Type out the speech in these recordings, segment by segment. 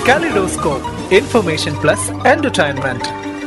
Kaleidoscope, information plus entertainment.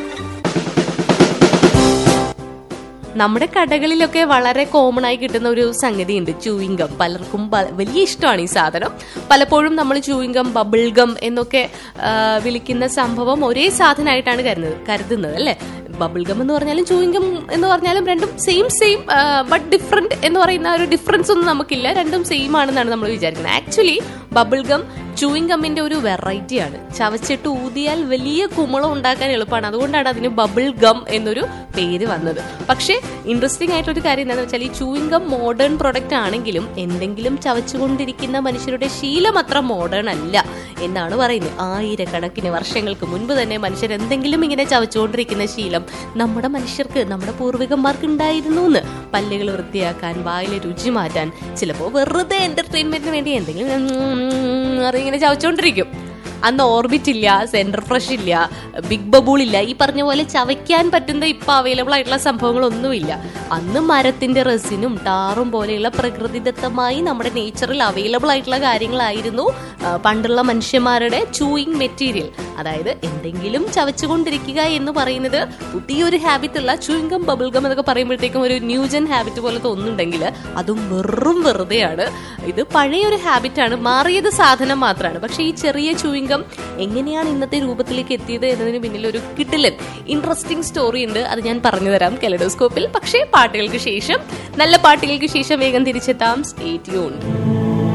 നമ്മുടെ കടകളിലൊക്കെ വളരെ കോമൺ ആയി കിട്ടുന്ന ഒരു സംഗതിയുണ്ട് ചൂയിങ്കം പലർക്കും പ- വലിയ ഇഷ്ടമാണ് ഈ സാധനം പലപ്പോഴും നമ്മൾ ചൂയിങ്കം ബബിൾഗം എന്നൊക്കെ ആ, വിളിക്കുന്ന സംഭവം ഒരേ സാധനമായിട്ടാണ് കരുതുന്നത് കരുതുന്നത് അല്ലേ ബബിൾഗം എന്ന് പറഞ്ഞാലും ചൂയിങ്കം എന്ന് പറഞ്ഞാലും രണ്ടും സെയിം സെയിം ബട്ട് ഡിഫറെന്റ് എന്ന് പറയുന്ന ഒരു ഡിഫറൻസ് ഒന്നും നമുക്കില്ല രണ്ടും സെയിം ആണെന്നാണ് നമ്മൾ വിചാരിക്കുന്നത് ആക്ച്വലി ബബിൾഗം ചൂയിങ് ഗമ്മിന്റെ ഒരു വെറൈറ്റി ആണ് ചവച്ചിട്ട് ഊതിയാൽ വലിയ കുമളം ഉണ്ടാക്കാൻ എളുപ്പമാണ് അതുകൊണ്ടാണ് അതിന് ബബിൾ ഗം എന്നൊരു പേര് വന്നത് പക്ഷേ ഇൻട്രസ്റ്റിംഗ് ആയിട്ടൊരു കാര്യം എന്താണെന്ന് വെച്ചാൽ ഈ ചൂയിങ് ഗം മോഡേൺ പ്രൊഡക്റ്റ് ആണെങ്കിലും എന്തെങ്കിലും ചവച്ചുകൊണ്ടിരിക്കുന്ന മനുഷ്യരുടെ ശീലം അത്ര മോഡേൺ അല്ല എന്നാണ് പറയുന്നത് ആയിരക്കണക്കിന് വർഷങ്ങൾക്ക് മുൻപ് തന്നെ മനുഷ്യർ എന്തെങ്കിലും ഇങ്ങനെ ചവച്ചുകൊണ്ടിരിക്കുന്ന ശീലം നമ്മുടെ മനുഷ്യർക്ക് നമ്മുടെ പൂർവികന്മാർക്ക് ഉണ്ടായിരുന്നു എന്ന് പല്ലുകൾ വൃത്തിയാക്കാൻ വായിലെ രുചി മാറ്റാൻ ചിലപ്പോൾ വെറുതെ എന്റർടൈൻമെന്റിന് വേണ്ടി എന്തെങ്കിലും ഉം ഇങ്ങനെ ചവച്ചുകൊണ്ടിരിക്കും അന്ന് ഓർബിറ്റ് ഇല്ല സെന്റർ ഫ്രഷ് ഇല്ല ബിഗ് ബബൂൾ ഇല്ല ഈ പറഞ്ഞ പോലെ ചവയ്ക്കാൻ പറ്റുന്ന ഇപ്പൊ അവൈലബിൾ ആയിട്ടുള്ള സംഭവങ്ങളൊന്നുമില്ല അന്ന് മരത്തിന്റെ റെസിനും ടാറും പോലെയുള്ള പ്രകൃതിദത്തമായി നമ്മുടെ നേച്ചറിൽ അവൈലബിൾ ആയിട്ടുള്ള കാര്യങ്ങളായിരുന്നു ആ, പണ്ടുള്ള മനുഷ്യന്മാരുടെ ചൂയിങ് മെറ്റീരിയൽ അതായത് എന്തെങ്കിലും ചവച്ചുകൊണ്ടിരിക്കുക എന്ന് പറയുന്നത് പുതിയൊരു ഹാബിറ്റ് ഉള്ള ചൂയിങ്കം ബബിൾഗം എന്നൊക്കെ പറയുമ്പോഴത്തേക്കും ഒരു ന്യൂജൻ ഹാബിറ്റ് പോലെ തോന്നുന്നുണ്ടെങ്കിൽ അതും വെറും വെറുതെയാണ് ഇത് പഴയ ഒരു ഹാബിറ്റാണ് മാറിയത് സാധനം മാത്രമാണ് പക്ഷേ ഈ ചെറിയ ചൂയിങ്കം എങ്ങനെയാണ് ഇന്നത്തെ രൂപത്തിലേക്ക് എത്തിയത് എന്നതിന് പിന്നിൽ ഒരു കിട്ടിലൻ ഇൻട്രസ്റ്റിംഗ് സ്റ്റോറി ഉണ്ട് അത് ഞാൻ പറഞ്ഞു തരാം കെലഡോസ്കോപ്പിൽ പക്ഷേ പാട്ടുകൾക്ക് ശേഷം നല്ല പാട്ടുകൾക്ക് ശേഷം വേഗം തിരിച്ചെത്താം സ്റ്റേ ട്യൂൺ